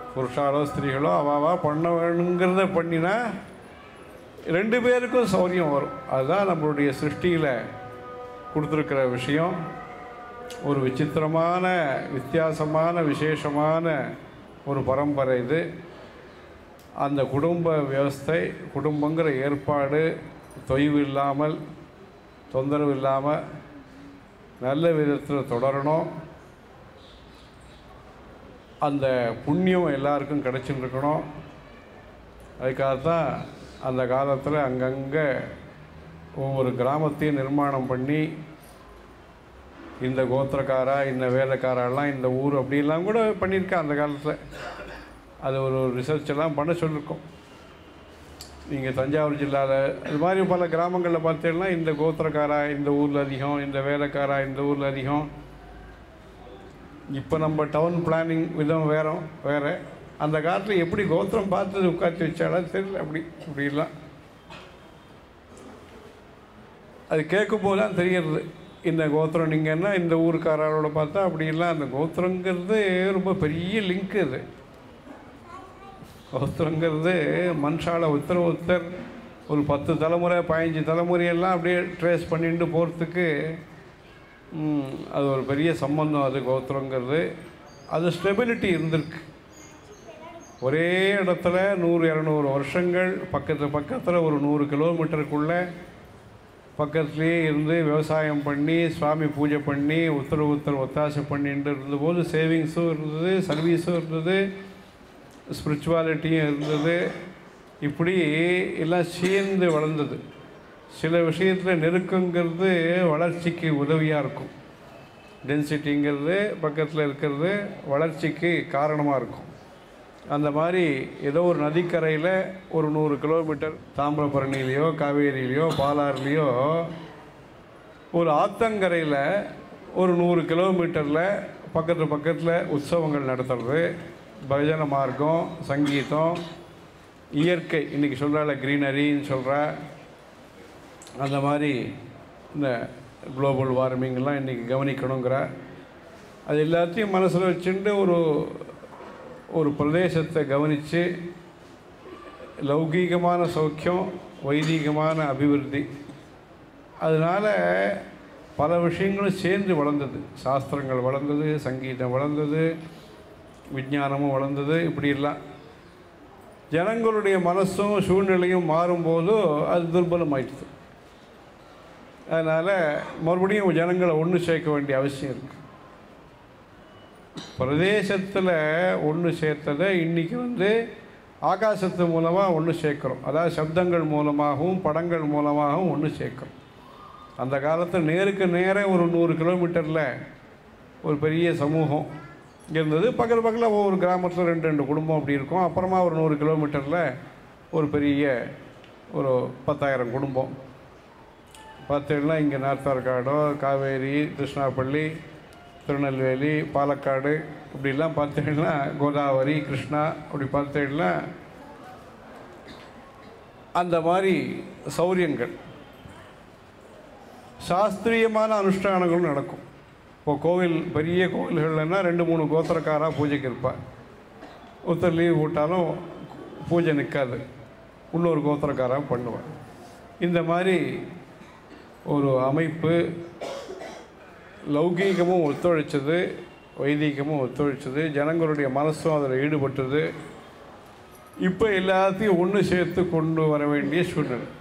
புருஷாலோ ஸ்திரீகளோ அவாவா பண்ண வேணுங்கிறத பண்ணினா ரெண்டு பேருக்கும் சௌரியம் வரும் அதுதான் நம்மளுடைய சிருஷ்டியில் கொடுத்துருக்கிற விஷயம் ஒரு விசித்திரமான வித்தியாசமான விசேஷமான ஒரு பரம்பரை இது அந்த குடும்ப வியவஸ்தை குடும்பங்கிற ஏற்பாடு தொய்வு இல்லாமல் தொந்தரவு இல்லாமல் நல்ல விதத்தில் தொடரணும் அந்த புண்ணியம் எல்லாருக்கும் கிடைச்சிட்டு இருக்கணும் அதுக்காகத்தான் அந்த காலத்தில் அங்கங்கே ஒவ்வொரு கிராமத்தையும் நிர்மாணம் பண்ணி இந்த கோத்திரக்காரா இந்த வேலைக்காரெல்லாம் இந்த ஊர் அப்படிலாம் கூட பண்ணியிருக்கேன் அந்த காலத்தில் அது ஒரு ரிசர்ச் எல்லாம் பண்ண சொல்லியிருக்கோம் நீங்கள் தஞ்சாவூர் ஜில்லாவில் இது மாதிரி பல கிராமங்களில் பார்த்தீங்கன்னா இந்த கோத்திரக்காரா இந்த ஊரில் அதிகம் இந்த வேலைக்காரா இந்த ஊரில் அதிகம் இப்போ நம்ம டவுன் பிளானிங் விதம் வேற வேறு அந்த காலத்தில் எப்படி கோத்திரம் பார்த்து உட்காந்து வச்சாலும் தெரியல அப்படி இப்படிலாம் அது கேட்கும் போது தான் தெரியறது இந்த கோத்திரம் நீங்கன்னா இந்த ஊருக்காரோட பார்த்தா அப்படிலாம் அந்த கோத்திரங்கிறது ரொம்ப பெரிய லிங்க் அது கோத்திரங்கிறது மனுஷால உத்தர உத்தர் ஒரு பத்து தலைமுறை பதினஞ்சு தலைமுறையெல்லாம் அப்படியே ட்ரேஸ் பண்ணிட்டு போகிறதுக்கு ம், அது ஒரு பெரிய சம்பந்தம் அது கோத்திரங்கிறது அது ஸ்டெபிலிட்டி இருந்திருக்கு ஒரே இடத்துல நூறு இரநூறு வருஷங்கள் பக்கத்து பக்கத்தில் ஒரு நூறு கிலோமீட்டருக்குள்ளே பக்கத்துலேயே இருந்து விவசாயம் பண்ணி சுவாமி பூஜை பண்ணி உத்தரவு உத்தரவு ஒத்தாசை பண்ணிட்டு இருந்தபோது சேவிங்ஸும் இருந்தது சர்வீஸும் இருந்தது ஸ்பிரிச்சுவாலிட்டியும் இருந்தது இப்படி எல்லாம் சேர்ந்து வளர்ந்தது சில விஷயத்தில் நெருக்கங்கிறது வளர்ச்சிக்கு உதவியாக இருக்கும் டென்சிட்டிங்கிறது பக்கத்தில் இருக்கிறது வளர்ச்சிக்கு காரணமாக இருக்கும் அந்த மாதிரி ஏதோ ஒரு நதிக்கரையில் ஒரு நூறு கிலோமீட்டர் தாமிரபரணிலேயோ காவேரியிலையோ பாலாறுலேயோ ஒரு ஆத்தங்கரையில் ஒரு நூறு கிலோமீட்டரில் பக்கத்து பக்கத்தில் உற்சவங்கள் நடத்துறது பஜன மார்க்கம் சங்கீதம் இயற்கை இன்றைக்கி சொல்கிறால க்ரீனரின்னு சொல்கிற அந்த மாதிரி இந்த குளோபல் வார்மிங்லாம் இன்றைக்கி கவனிக்கணுங்கிற அது எல்லாத்தையும் மனசில் வச்சுட்டு ஒரு ஒரு பிரதேசத்தை கவனித்து லௌகீகமான சௌக்கியம் வைதீகமான அபிவிருத்தி அதனால் பல விஷயங்களும் சேர்ந்து வளர்ந்தது சாஸ்திரங்கள் வளர்ந்தது சங்கீதம் வளர்ந்தது விஞ்ஞானமும் வளர்ந்தது இப்படியெல்லாம் ஜனங்களுடைய மனசும் சூழ்நிலையும் மாறும்போது அது துர்பலமாயிடுது அதனால் மறுபடியும் ஜனங்களை ஒன்று சேர்க்க வேண்டிய அவசியம் இருக்குது பிரதேசத்தில் ஒன்று சேர்த்ததை இன்றைக்கி வந்து ஆகாசத்து மூலமாக ஒன்று சேர்க்குறோம் அதாவது சப்தங்கள் மூலமாகவும் படங்கள் மூலமாகவும் ஒன்று சேர்க்குறோம் அந்த காலத்தில் நேருக்கு நேரே ஒரு நூறு கிலோமீட்டரில் ஒரு பெரிய சமூகம் இருந்தது பக்கத்து பக்கத்தில் ஒவ்வொரு கிராமத்தில் ரெண்டு ரெண்டு குடும்பம் அப்படி இருக்கும் அப்புறமா ஒரு நூறு கிலோமீட்டரில் ஒரு பெரிய ஒரு பத்தாயிரம் குடும்பம் பார்த்தீங்கன்னா இங்கே நார்த்தார்காடோ காவேரி கிருஷ்ணாப்பள்ளி திருநெல்வேலி பாலக்காடு இப்படிலாம் பார்த்தீங்கன்னா கோதாவரி கிருஷ்ணா அப்படி பார்த்தீங்கன்னா அந்த மாதிரி சௌரியங்கள் சாஸ்திரியமான அனுஷ்டானங்களும் நடக்கும் இப்போ கோவில் பெரிய கோவில்கள்னா ரெண்டு மூணு கோத்திரக்காராக பூஜைக்கு இருப்பார் ஒருத்தர் லீவ் போட்டாலும் பூஜை நிற்காது இன்னொரு கோத்திரக்காராக பண்ணுவார் இந்த மாதிரி ஒரு அமைப்பு லௌகீகமும் ஒத்துழைச்சது வைதீகமும் ஒத்துழைச்சது ஜனங்களுடைய மனசும் அதில் ஈடுபட்டது இப்போ எல்லாத்தையும் ஒன்று சேர்த்து கொண்டு வர வேண்டிய சூழ்நிலை